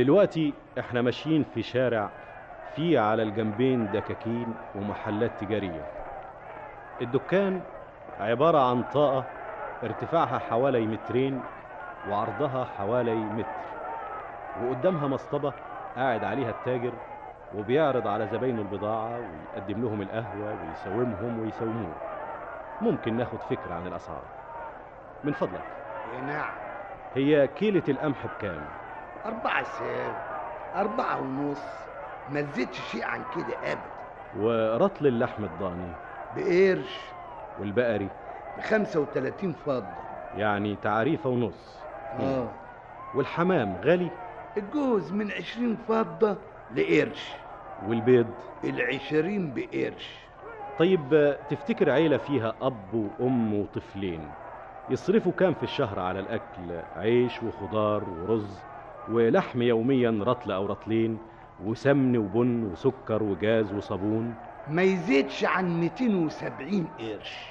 دلوقتي احنا ماشيين في شارع فيه على الجنبين دكاكين ومحلات تجارية الدكان عبارة عن طاقة ارتفاعها حوالي مترين وعرضها حوالي متر وقدامها مصطبة قاعد عليها التاجر وبيعرض على زباينه البضاعة ويقدم لهم القهوة ويساومهم ويساوموه ممكن ناخد فكرة عن الأسعار من فضلك نعم هي كيلة القمح بكام؟ أربعة ساغ أربعة ونص ما تزيدش شيء عن كده أبدا ورطل اللحم الضاني بقرش والبقري بخمسة وتلاتين فضة يعني تعريفة ونص آه والحمام غالي الجوز من عشرين فضة لقرش والبيض العشرين بقرش طيب تفتكر عيلة فيها أب وأم وطفلين يصرفوا كام في الشهر على الأكل عيش وخضار ورز ولحم يوميا رطل أو رطلين وسمن وبن وسكر وجاز وصابون ما يزيدش عن 270 قرش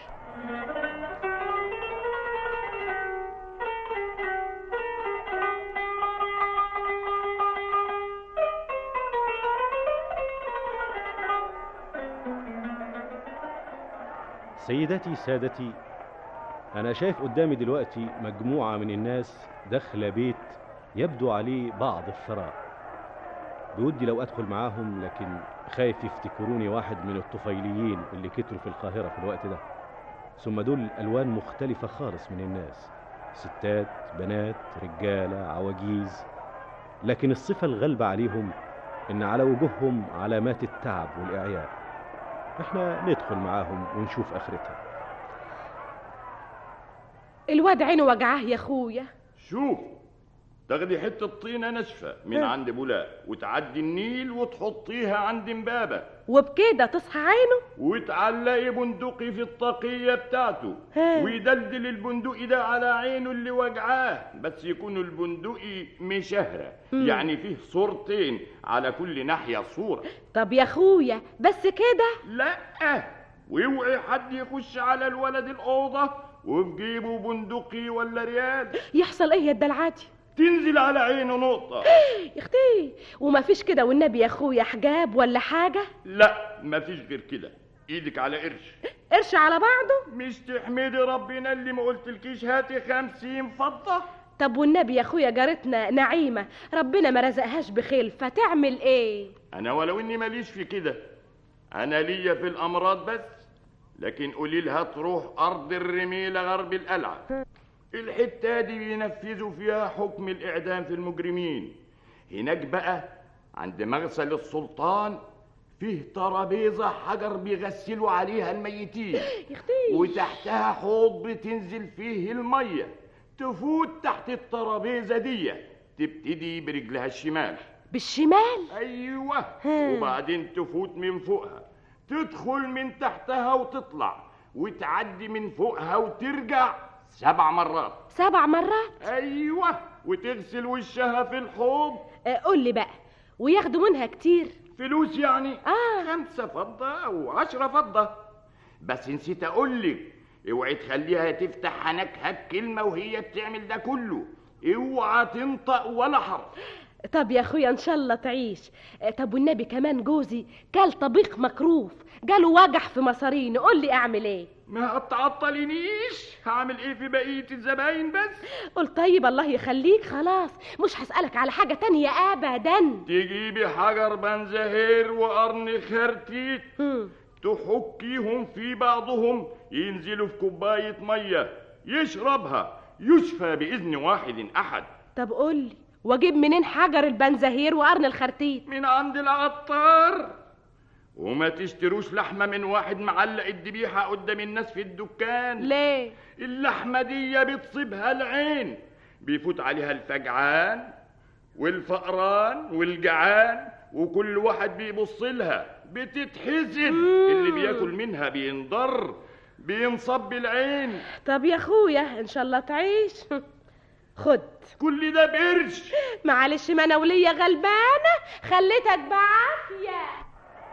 سيداتي سادتي أنا شايف قدامي دلوقتي مجموعة من الناس داخلة بيت يبدو عليه بعض الثراء بودي لو أدخل معاهم لكن خايف يفتكروني واحد من الطفيليين اللي كتروا في القاهرة في الوقت ده ثم دول ألوان مختلفة خالص من الناس ستات بنات رجالة عواجيز لكن الصفة الغالبة عليهم إن على وجوههم علامات التعب والإعياء احنا ندخل معاهم ونشوف آخرتها الواد عينه وجعاه يا اخويا شوف تاخدي حتة طينة ناشفة من ها. عند بولاق وتعدي النيل وتحطيها عند امبابة وبكده تصحى عينه وتعلقي بندقي في الطاقية بتاعته ها. ويدلدل البندقي ده على عينه اللي وجعاه بس يكون البندقي مشهرة مم. يعني فيه صورتين على كل ناحية صورة طب يا اخويا بس كده لا واوعي حد يخش على الولد الأوضة وفي جيبه بندقي ولا ريال يحصل ايه يا الدلعاتي تنزل على عينه نقطة يا اختي وما فيش كده والنبي يا اخويا حجاب ولا حاجه لا مفيش غير كده ايدك على قرش قرش على بعضه مش تحمدي ربنا اللي ما قلتلكيش هاتي خمسين فضة طب والنبي يا اخويا جارتنا نعيمه ربنا ما رزقهاش بخيل فتعمل ايه انا ولو اني ماليش في كده انا ليا في الامراض بس لكن قولي لها تروح ارض الرميله غرب القلعه الحته دي بينفذوا فيها حكم الاعدام في المجرمين هناك بقى عند مغسل السلطان فيه ترابيزه حجر بيغسلوا عليها الميتين يا اختي وتحتها حوض بتنزل فيه الميه تفوت تحت الترابيزه دي تبتدي برجلها الشمال بالشمال ايوه ها. وبعدين تفوت من فوقها تدخل من تحتها وتطلع وتعدي من فوقها وترجع سبع مرات سبع مرات ايوه وتغسل وشها في الحوض آه، قول لي بقى وياخدوا منها كتير فلوس يعني اه خمسة فضة أو عشرة فضة بس نسيت أقولك اوعي تخليها تفتح حنكها بكلمة وهي بتعمل ده كله اوعى تنطق ولا حرف طب يا اخويا ان شاء الله تعيش آه، طب والنبي كمان جوزي كل طبيخ مكروف جاله وجع في مصارينه قول لي اعمل ايه ما تعطلينيش هعمل ايه في بقية الزباين بس قلت طيب الله يخليك خلاص مش هسألك على حاجة تانية أبدا تجيبي حجر بنزهير وقرن خرتيت تحكيهم في بعضهم ينزلوا في كوباية مية يشربها يشفى بإذن واحد أحد طب قول لي واجيب منين حجر البنزهير وقرن الخرتيت من عند العطار وما تشتروش لحمة من واحد معلق الذبيحة قدام الناس في الدكان ليه؟ اللحمة دي بتصيبها العين بيفوت عليها الفجعان والفقران والجعان وكل واحد بيبص لها بتتحسد اللي بياكل منها بينضر بينصب العين طب يا اخويا ان شاء الله تعيش خد كل ده بقرش معلش ما انا وليا غلبانه خليتك بعافيه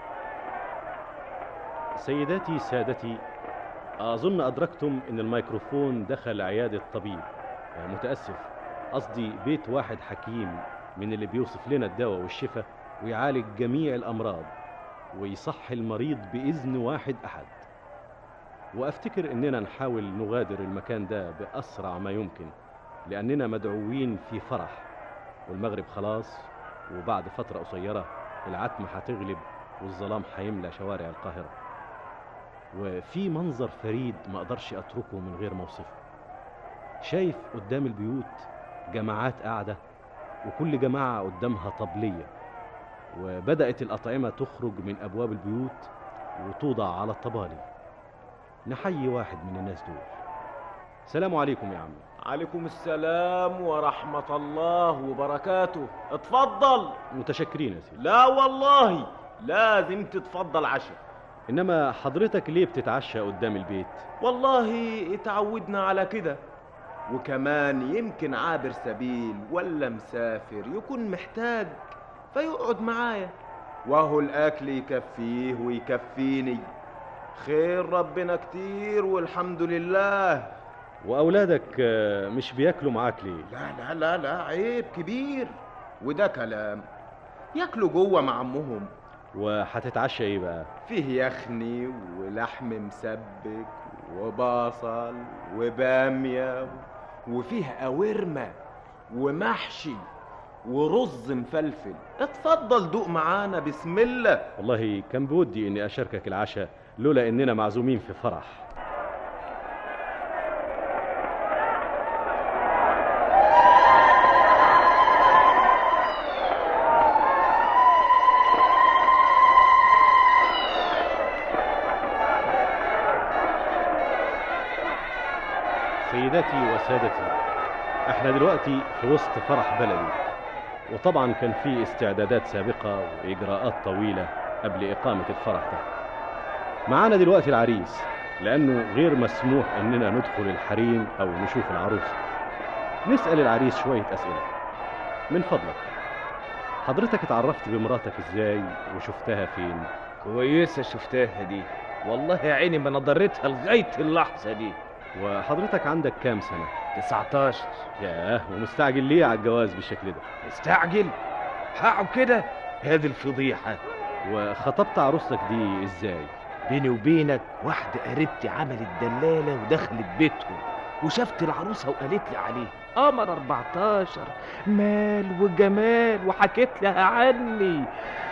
سيداتي سادتي أظن أدركتم أن الميكروفون دخل عيادة طبيب آه، متأسف قصدي بيت واحد حكيم من اللي بيوصف لنا الدواء والشفاء ويعالج جميع الأمراض ويصح المريض بإذن واحد أحد وأفتكر إننا نحاول نغادر المكان ده بأسرع ما يمكن لأننا مدعوين في فرح والمغرب خلاص وبعد فترة قصيرة العتمة هتغلب والظلام هيملى شوارع القاهرة وفي منظر فريد ما أقدرش أتركه من غير ما أوصفه شايف قدام البيوت جماعات قاعدة وكل جماعة قدامها طبلية وبدأت الأطعمة تخرج من أبواب البيوت وتوضع على الطبالي نحيي واحد من الناس دول سلام عليكم يا عم عليكم السلام ورحمة الله وبركاته اتفضل متشكرين يا سيدي لا والله لازم تتفضل عشاء إنما حضرتك ليه بتتعشى قدام البيت والله اتعودنا على كده وكمان يمكن عابر سبيل ولا مسافر يكون محتاج فيقعد معايا وهو الأكل يكفيه ويكفيني خير ربنا كتير والحمد لله وأولادك آه، مش بياكلوا معاك ليه لا لا لا لا عيب كبير وده كلام ياكلوا جوه مع عمهم وهتتعشى ايه بقى فيه يخني ولحم مسبك وبصل وبامية وفيه قوارمة ومحشي ورز مفلفل اتفضل دوق معانا بسم الله والله كان بودي اني اشاركك العشاء لولا اننا معزومين في فرح سيداتي وسادتي احنا دلوقتي في وسط فرح بلدي وطبعا كان في استعدادات سابقة وإجراءات طويلة قبل إقامة الفرح ده معانا دلوقتي العريس لأنه غير مسموح إننا ندخل الحريم أو نشوف العروسة نسأل العريس شوية أسئلة من فضلك حضرتك اتعرفت بمراتك ازاي وشفتها فين كويسة شفتها دي والله يا عيني ما نضرتها لغاية اللحظة دي وحضرتك عندك كام سنة 19 ياه ومستعجل ليه على الجواز بالشكل ده مستعجل هقعد كده هذه الفضيحة وخطبت عروستك دي ازاي بيني وبينك واحدة قريبتي عملت دلالة ودخلت بيتهم وشفت العروسة وقالت لي عليه قمر 14 مال وجمال وحكيت لها عني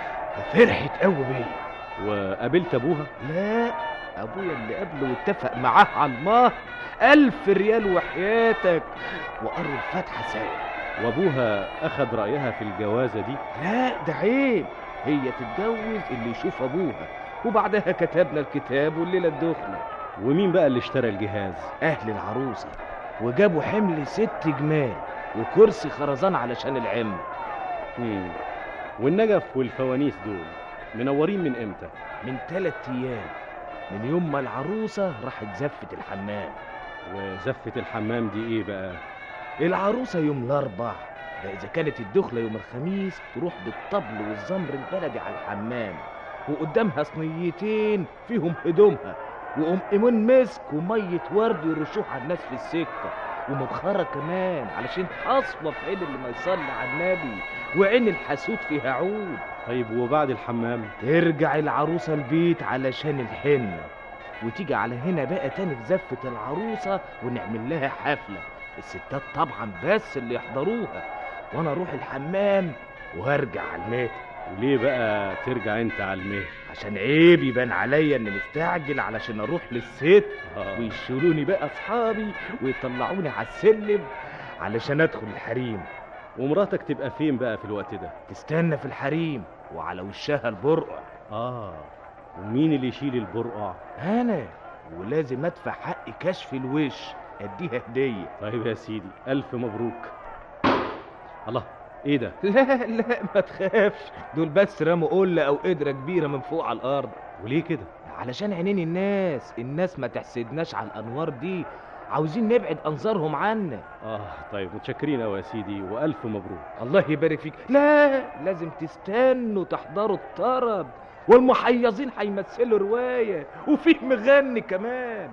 ففرحت قوي بيا وقابلت ابوها لا ابويا اللي قبله واتفق معاه على المهر ألف ريال وحياتك وقروا الفاتحة سوا وابوها اخد رأيها في الجوازة دي لا ده عيب هي تتجوز اللي يشوف ابوها وبعدها كتبنا الكتاب والليلة الدخلة ومين بقى اللي اشترى الجهاز اهل العروسة وجابوا حمل ست جمال وكرسي خرزان علشان العم مم. والنجف والفوانيس دول منورين من امتى من تلات ايام من يوم ما العروسة راحت زفت الحمام وزفة الحمام دي ايه بقى العروسة يوم الاربع ده اذا كانت الدخلة يوم الخميس تروح بالطبل والزمر البلدي على الحمام وقدامها صينيتين فيهم هدومها وام ايمون مسك ومية ورد يرشوها على الناس في السكة ومبخرة كمان علشان حصوة في عين اللي ما يصلي على النبي وعين الحسود فيها عود طيب وبعد الحمام ترجع العروسة البيت علشان الحنة وتيجي على هنا بقى تاني في زفة العروسة ونعمل لها حفلة الستات طبعا بس اللي يحضروها وانا اروح الحمام وهرجع على المهد وليه بقى ترجع انت على المهد عشان عيب يبان عليا اني مستعجل علشان اروح للست آه. ويشيلوني بقى اصحابي ويطلعوني على السلم علشان ادخل الحريم ومراتك تبقى فين بقى في الوقت ده تستنى في الحريم وعلى وشها البرقع اه ومين اللي يشيل البرقع انا ولازم ادفع حق كشف الوش اديها هديه طيب يا سيدي الف مبروك الله ايه ده لا لا ما تخافش دول بس رموا قله او قدره كبيره من فوق على الارض وليه كده علشان عينين الناس الناس ما تحسدناش على الانوار دي عاوزين نبعد انظارهم عنا اه طيب متشكرين قوي يا سيدي والف مبروك الله يبارك فيك لا لازم تستنوا تحضروا الطرب والمحيظين هيمثلوا روايه وفيه مغني كمان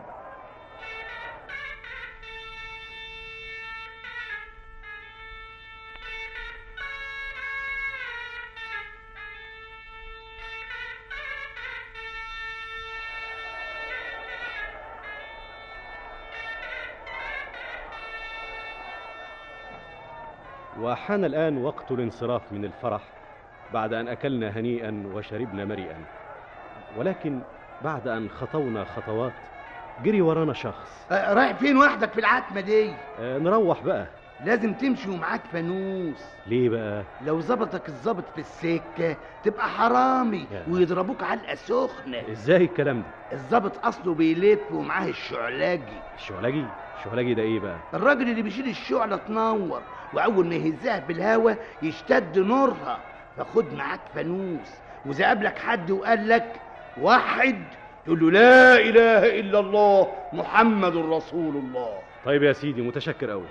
وحان الآن وقت الانصراف من الفرح بعد أن أكلنا هنيئا وشربنا مريئا ولكن بعد أن خطونا خطوات جري ورانا شخص آه، رايح فين وحدك في العتمة دي آه، نروح بقى لازم تمشي ومعاك فانوس ليه بقى لو ظبطك الظابط في السكة تبقى حرامي يا. ويضربوك علقة سخنة ازاي الكلام ده الظابط أصله بيلف ومعاه الشعلاجي الشعلاجي الشعلاجي ده ايه بقى الراجل اللي بيشيل الشعلة تنور وأول ما يهزها بالهوا يشتد نورها فخد معاك فانوس وإذا قابلك حد وقال لك واحد تقول له لا إله إلا الله محمد رسول الله طيب يا سيدي متشكر قوي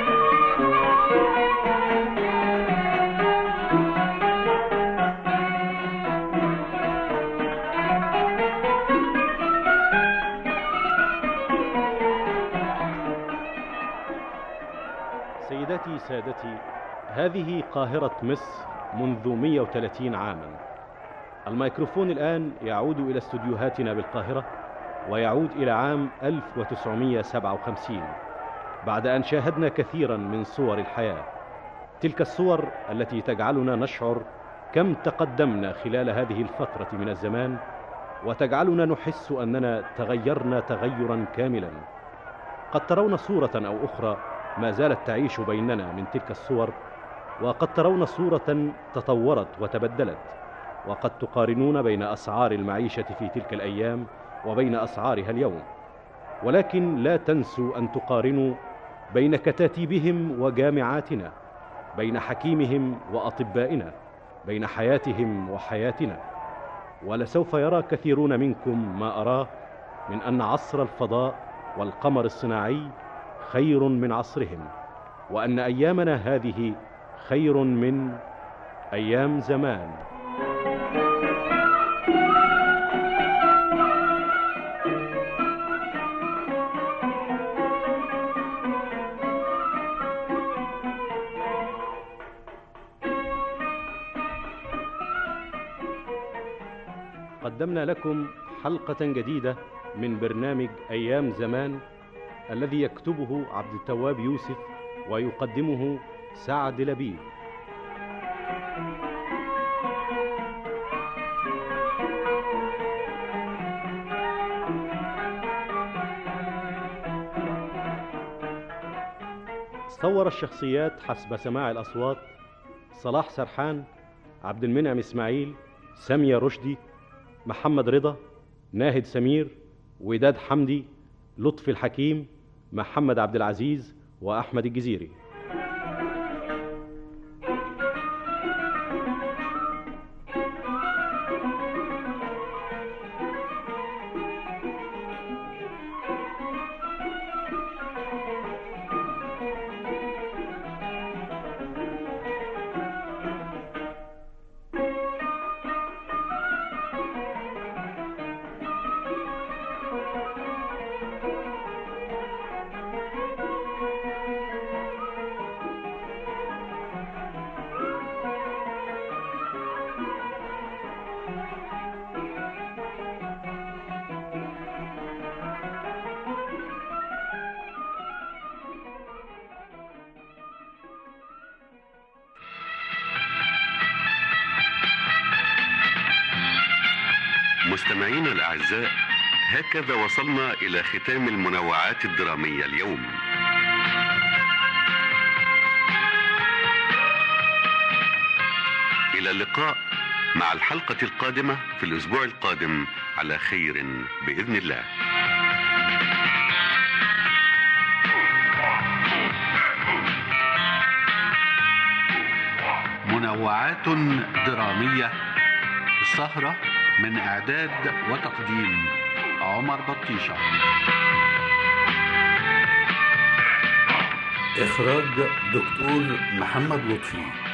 سيداتي سادتي هذه قاهرة مصر منذ 130 عاما الميكروفون الآن يعود إلى استديوهاتنا بالقاهرة ويعود إلى عام 1957 بعد أن شاهدنا كثيرا من صور الحياة تلك الصور التي تجعلنا نشعر كم تقدمنا خلال هذه الفترة من الزمان وتجعلنا نحس أننا تغيرنا تغيرا كاملا قد ترون صورة أو أخرى ما زالت تعيش بيننا من تلك الصور وقد ترون صورة تطورت وتبدلت وقد تقارنون بين أسعار المعيشة في تلك الأيام وبين أسعارها اليوم ولكن لا تنسوا أن تقارنوا بين كتاتيبهم وجامعاتنا بين حكيمهم وأطبائنا بين حياتهم وحياتنا ولسوف يرى كثيرون منكم ما أراه من أن عصر الفضاء والقمر الصناعي خير من عصرهم وأن أيامنا هذه خير من أيام زمان قدمنا لكم حلقة جديدة من برنامج أيام زمان الذي يكتبه عبد التواب يوسف ويقدمه سعد لبيب صور الشخصيات حسب سماع الأصوات صلاح سرحان عبد المنعم إسماعيل سامية رشدي محمد رضا ناهد سمير وداد حمدي لطفي الحكيم محمد عبد العزيز وأحمد الجزيري مستمعينا الأعزاء هكذا وصلنا إلى ختام المنوعات الدرامية اليوم إلى اللقاء مع الحلقة القادمة في الأسبوع القادم على خير بإذن الله منوعات درامية سهرة من إعداد وتقديم عمر بطيشة إخراج دكتور محمد لطفي